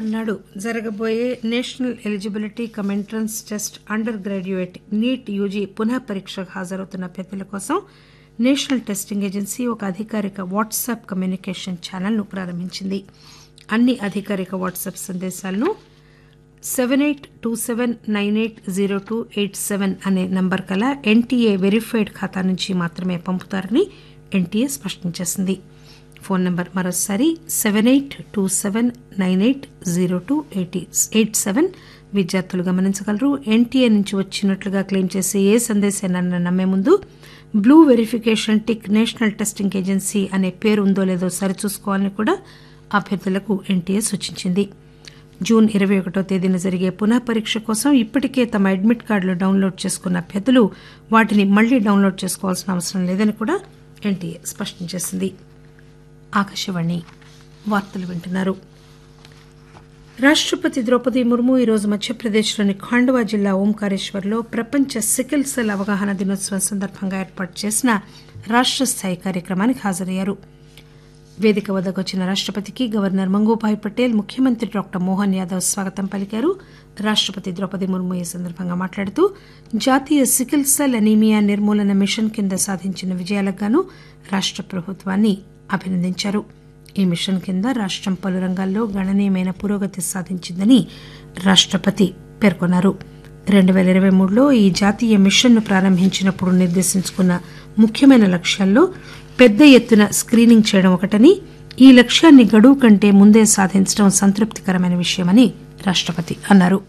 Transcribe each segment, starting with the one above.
నాడు జరగబోయే national eligibility cum entrance test undergraduate NEET UG పునః పరీక్షకు హాజరవుతున్న అభ్యర్థుల కోసం నేషనల్ టెస్టింగ్ ఏజెన్సీ ఒక అధికారిక వాట్సాప్ కమ్యూనికేషన్ ఛానల్ను ప్రారంభించింది అన్ని అధికారిక వాట్సాప్ సందేశాలను seven eight two seven nine eight zero two eight seven అనే నంబర్ కల ఎన్టీఏ వెరిఫైడ్ ఖాతా నుంచి మాత్రమే పంపుతారని ఎన్టీఏ స్పష్టం చేసింది ఫోన్ నంబర్ మరోసారి seven eight two seven nine eight zero two eight eight seven విద్యార్థులు గమనించగలరు ఎన్టీఏ నుంచి వచ్చినట్లుగా క్లెయిమ్ చేసే ఏ సందేశాన్ని నమ్మే ముందు blue verification tick national testing agency అనే పేరు ఉందో లేదో సరిచూసుకోవాలని కూడా అభ్యర్థులకు ఎన్టీఏ సూచించింది జూన్ ఇరవై ఒకటో తేదీన జరిగే పునః పరీక్ష కోసం ఇప్పటికే తమ అడ్మిట్ కార్డులు డౌన్లోడ్ చేసుకున్న అభ్యర్థులు వాటిని మళ్లీ డౌన్లోడ్ చేసుకోవాల్సిన అవసరం లేదని కూడా ఎన్టీఏ స్పష్టం చేసింది ఆకాశవాణి వార్తలు వింటున్నారు రాష్టపతి ద్రౌపది ముర్ము ఈరోజు మధ్యప్రదేశ్లోని ఖాండవా జిల్లా ఓంకారేశ్వర్లో ప్రపంచ సికిల్ సెల్ అవగాహన దినోత్సవం సందర్భంగా ఏర్పాటు చేసిన రాష్ట స్థాయి కార్యక్రమానికి హాజరయ్యారు వేదిక వద్దకు వచ్చిన రాష్టపతికి గవర్నర్ మంగూభాయ్ పటేల్ ముఖ్యమంత్రి డాక్టర్ మోహన్ యాదవ్ స్వాగతం పలికారు రాష్టపతి ద్రౌపది ముర్ము ఈ సందర్భంగా మాట్లాడుతూ జాతీయ సికిల్ సెల్ అనీమియా నిర్మూలన మిషన్ కింద సాధించిన విజయాలకు గాను రాష్ట ప్రభుత్వాన్ని అభినందించారు ఈ మిషన్ కింద రాష్టం పలు రంగాల్లో గణనీయమైన పురోగతి సాధించిందని రాష్టపతి పేర్కొన్నారు రెండు పేల ఇరవై మూడులో ఈ జాతీయ మిషన్ను ప్రారంభించినప్పుడు నిర్దేశించుకున్న ముఖ్యమైన లక్ష్యాల్లో పెద్ద ఎత్తున స్క్రీనింగ్ చేయడం ఒకటని ఈ లక్ష్యాన్ని గడువు కంటే ముందే సాధించడం సంతృప్తికరమైన విషయమని రాష్టపతి అన్నారు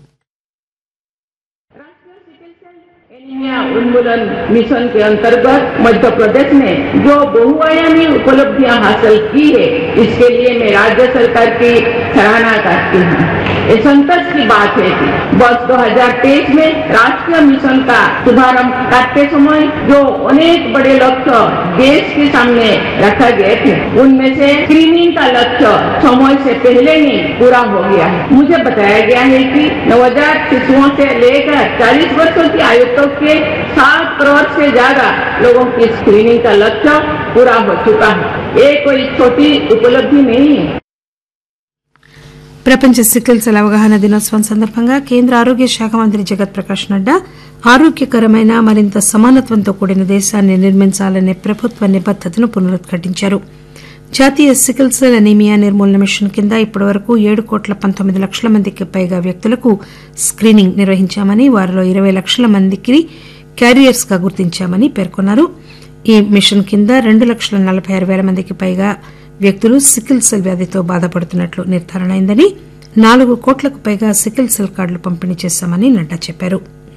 एनीमिया उन्मूलन मिशन के अंतर्गत मध्य प्रदेश ने जो बहुआयामी उपलब्धियां हासिल की है इसके लिए मैं राज्य सरकार की सराहना करती हूँ ये संतोष की बात है कि वर्ष 2023 में राष्ट्रीय मिशन का शुभारंभ करते समय जो अनेक बड़े लक्ष्य देश के सामने रखा गए थे उनमें से स्क्रीनिंग का लक्ष्य समय से पहले ही पूरा हो गया है मुझे बताया गया है कि नवजात शिशुओं से लेकर 40 वर्षों की आयु तक के सात करोड़ से ज्यादा लोगों की स्क्रीनिंग का लक्ष्य पूरा हो चुका है ये कोई छोटी उपलब्धि नहीं है ప్రపంచ సికిల్ సెల్ అవగాహన దినోత్సవం సందర్భంగా కేంద్ర ఆరోగ్య శాఖ మంత్రి జగత్ ప్రకాష్ నడ్డా ఆరోగ్యకరమైన మరింత సమానత్వంతో కూడిన దేశాన్ని నిర్మించాలనే ప్రభుత్వ నిబద్దతను పునరుద్ఘాటించారు జాతీయ సికిల్ సెల్ అనీమియా నిర్మూలన మిషన్ కింద ఇప్పటివరకు ఏడు కోట్ల పంతొమ్మిది లక్షల మందికి పైగా వ్యక్తులకు స్క్రీనింగ్ నిర్వహించామని వారిలో ఇరవై లక్షల మందికి క్యారియర్స్ గా గుర్తించామని పేర్కొన్నారు ఈ మిషన్ కింద రెండు లక్షల నలబై ఆరు పేల మందికి పైగా వ్యక్తులు సికిల్ సెల్ వ్యాధితో బాధపడుతున్నట్లు నిర్ధారణ అయిందని నాలుగు కోట్లకు పైగా సికిల్ సెల్ కార్డులు పంపిణీ చేశామని నడ్డా చెప్పారు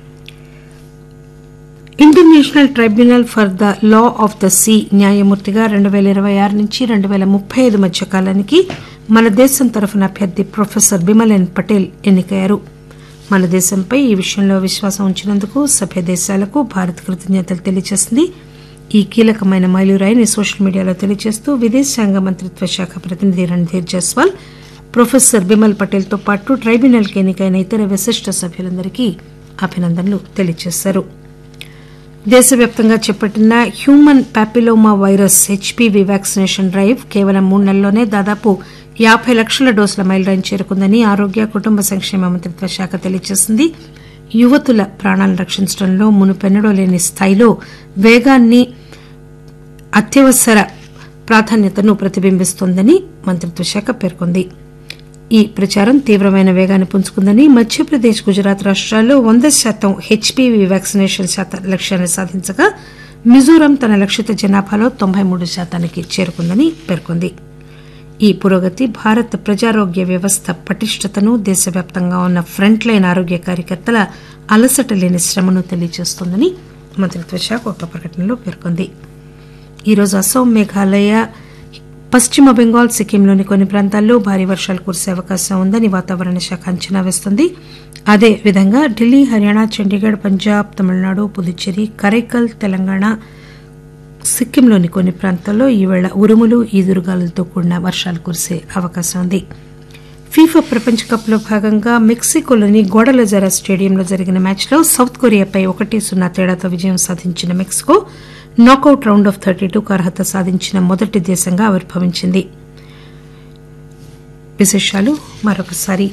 international tribunal for the law of the sea న్యాయమూర్తిగా రెండు పేల ఇరవై ఆరు నుంచి రెండు పేల ముప్పై ఐదు మధ్య కాలానికి మన దేశం తరఫున అభ్యర్థి ప్రొఫెసర్ బిమలెన్ పటేల్ ఎన్నికయ్యారు మన దేశంపై ఈ విషయంలో విశ్వాసం ఉంచినందుకు సభ్య దేశాలకు భారత్ కృతజ్ఞతలు తెలియజేసింది ఈ కీలకమైన మైలురాయిని సోషల్ మీడియాలో తెలియజేస్తూ విదేశాంగ మంత్రిత్వ శాఖ ప్రతినిధి రణ్ధీర్ జైస్వాల్ ప్రొఫెసర్ బిమల్ పటేల్ తో పాటు ట్రైబ్యునల్కి ఎన్నికైన ఇతర విశిష్ట సభ్యులందరికీ అభినందనలు తెలియజేశారు దేశవ్యాప్తంగా చేపట్టిన human papilloma virus HPV vaccination drive కేవలం మూడు నెలల్లోనే దాదాపు యాబై లక్షల డోసుల మైలురాయిని చేరుకుందని ఆరోగ్య కుటుంబ సంక్షేమ మంత్రిత్వ శాఖ తెలియజేసింది యువతుల ప్రాణాలను రక్షించడంలో మునుపెన్నడూ లేని స్థాయిలో వేగాన్ని అత్యవసర ప్రాధాన్యతను ప్రతిబింబిస్తోందని మంత్రిత్వ శాఖ పేర్కొంది ఈ ప్రచారం తీవ్రమైన వేగాన్ని పుంజుకుందని మధ్యప్రదేశ్ గుజరాత్ రాష్ట్రాల్లో వంద శాతం హెచ్పీవీ వ్యాక్సినేషన్ శాతం లక్ష్యాన్ని సాధించగా మిజోరాం తన లక్షిత జనాభాలో తొంభై మూడు శాతానికి చేరుకుందని పేర్కొంది ఈ పురోగతి భారత్ ప్రజారోగ్య వ్యవస్థ పటిష్టతను దేశవ్యాప్తంగా ఉన్న ఫ్రంట్ లైన్ ఆరోగ్య కార్యకర్తల అలసట లేని శ్రమను తెలియజేస్తోందని మంత్రిత్వ శాఖ ఒక ప్రకటనలో పేర్కొంది ఈరోజు అస్సాం మేఘాలయ పశ్చిమ బెంగాల్ సిక్కింలోని కొన్ని ప్రాంతాల్లో భారీ వర్షాలు కురిసే అవకాశం ఉందని వాతావరణ శాఖ అంచనా వేస్తోంది అదే విధంగా ఢిల్లీ హర్యానా చండీగఢ్ పంజాబ్ తమిళనాడు పుదుచ్చేరి కరైకల్ తెలంగాణ సిక్కింలోని కొన్ని ప్రాంతాల్లో ఈవేళ ఉరుములు ఈదురుగాలులతో కూడిన వర్షాలు కురిసే అవకాశం ఉంది ఫీఫా ప్రపంచ కప్ లో భాగంగా మెక్సికోలోని గోడలజారా స్టేడియంలో జరిగిన మ్యాచ్లో సౌత్ కొరియాపై ఒకటి సున్నా తేడాతో విజయం సాధించిన Mexico knockout round of thirty టూకు అర్హత సాధించిన మొదటి దేశంగా ఆవిర్భవించింది విశేషాలు మరొకసారి